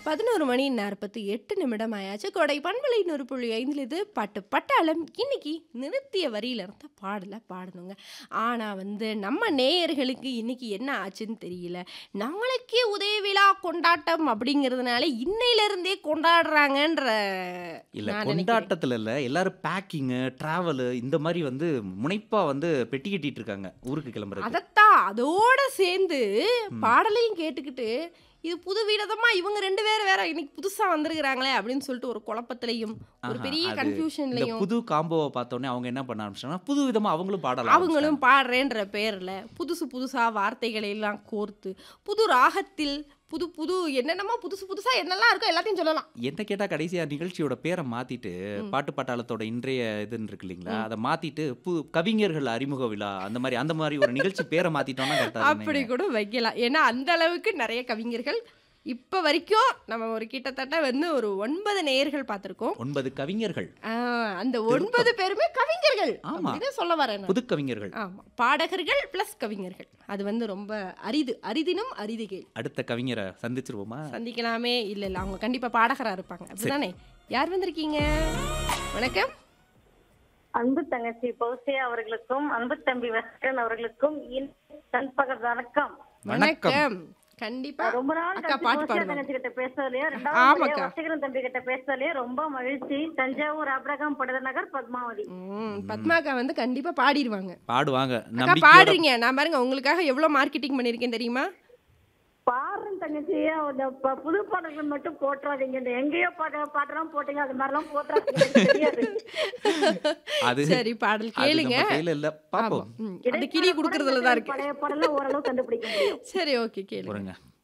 11 மணி 48 நிமிடம் ஆயாச்சு. கோடை பண்பலை 100.5 இது பாட்டு பட்டாளம். இன்னைக்கு நிறுத்திய வரியில இருந்த பாடல பாடணுங்க. ஆனா வந்து நம்ம நேயர்களுக்கு இன்னைக்கு என்ன ஆச்சுன்னு தெரியல. நாளைக்கே உதய விழா கொண்டாட்டம் அப்படிங்கிறதுனால இன்னையிலிருந்தே கொண்டாடுறாங்கன்ற இல்ல நான் நினைக்கிறேன். கொண்டாட்டத்துல இல்ல. எல்லாரும் பேக்கிங்கு, டிராவலு இந்த மாரி வந்து முனைப்பா வந்து பெட்டி கட்டிட்டு இருக்காங்க. ஊருக்கு கிளம்புறதுக்கு. அதத்தான் அதோட சேர்ந்து ம். பாடலையும் கேட்டுக்கிட்டு, இது புது விதமா இவங்க 2 பேரும் வேற இன்னைக்கு புதுசா வந்திருக்கிறாங்களே அப்படின்னு சொல்லிட்டு ஒரு குழப்பத்திலயும், ஒரு ஆஹா, பெரிய அது இந்த கன்ஃபியூஷன்லயும் புது காம்போவ பார்த்தோனே அவங்க என்ன பண்ண ஆரம்பிச்சாங்கன்னா, புது விதமா அவங்களும் பாடல ஆரம்பிச்சுட்டாங்க. அவங்களும் பாடுறேன்ற பேர்ல புதுசு புதுசா வார்த்தைகளை எல்லாம் கோர்த்து, புது ராகத்தில் புது புது என்னென்னமோ புதுசு புதுசா என்னெல்லாம் இருக்கோ எல்லாத்தையும் சொல்லலாம். என்ன கேட்டா கடைசியா நிகழ்ச்சியோட பேர மாத்திட்டு, ம். பாட்டு பட்டாளத்தோட இன்றைய இதுன்னு இருக்கு இல்லீங்களா? ம். அத மாத்திட்டு பு கவிஞர்கள் அறிமுக விழா அந்த மாரி அந்த மாரி ஒரு நிகழ்ச்சி பேர மாத்திட்டோம்னா கரெக்ட்டா அப்படி இருக்குமேங்க. கூட வைக்கலாம். ஏன்னா அந்த அளவுக்கு நெறைய கவிஞர்கள் இப்ப வரைக்கும் நம்ம ஒரு கிட்டத்தட்ட வந்து ஒரு 9 நேயர்கள் பார்த்திருக்கோம். 9 கவிஞர்கள். ஆ அந்த 9 திருத்தம். பேருமே கவிஞர்கள். ஆமா. அப்படின்னு சொல்ல வரேன் நான். புது கவிஞர்கள். ஆமா. பாடகர்கள் பிளஸ் கவிஞர்கள். அது வந்து ரொம்ப அரிது. அரிதினும் அரிதுகே. அடுத்த கவிஞர சந்திச்சிருவோமா? சந்திக்கலாமே. இல்ல இல்ல அவங்க கண்டிப்பா பாடகரா இருப்பாங்க. சரி. அப்படிதானே? யார் வந்திருக்கீங்க? வணக்கம். அன்பு தங்கச்சி பௌசியா அவர்களுக்கும் அன்பு தம்பி வசகன் அவர்களுக்கும் இனிய நண்பகல் வணக்கம் வணக்கம். கண்டிப்பா ரொம்ப நாள் அக்கா கழிச்சு பாட்டு பௌசியா பாடுவாங்க. தங்கச்சி கிட்ட பேசுறதுலயே ரெண்டாவது ஆமாக்கா. முறையா வசீகரன் தம்பி கிட்ட பேசுறதுலயே ரொம்ப மகிழ்ச்சி தஞ்சாவூர் அப்ரகாம் படுத நகர் பத்மாவதி ம், பத்மாக்கா வந்து கண்டிப்பா பாடிடுவாங்க. பாடுவாங்க. அக்கா நம்பிக்கையோட பாடுறீங்க. நான் பாருங்க உங்களுக்காக எவ்வளவு மார்க்கெட்டிங் பண்ணிருக்கேன் தெரியுமா? பாடுறேன் தங்கச்சி அந்த ப- புது பாடல்கள் மட்டும் போட்டுறாதீங்க இந்த எங்கேயோ பாட பாட்டெல்லாம் போட்டீங்க அது மாதிரிலாம் போட்டுறாதீங்க எனக்கு தெரியாது அது சரி பாடல் அது கேளுங்க. நம்ம கையில இல்ல. ஆமா. பாப்போம். ம், அந்த கிளி குடுக்கறதுல தான் இருக்கு. பழைய பாடலாம் ஓரளவு கண்டுபிடிக்க முடியும் சரி ஓகே கேளுங்க. பொறுங்க.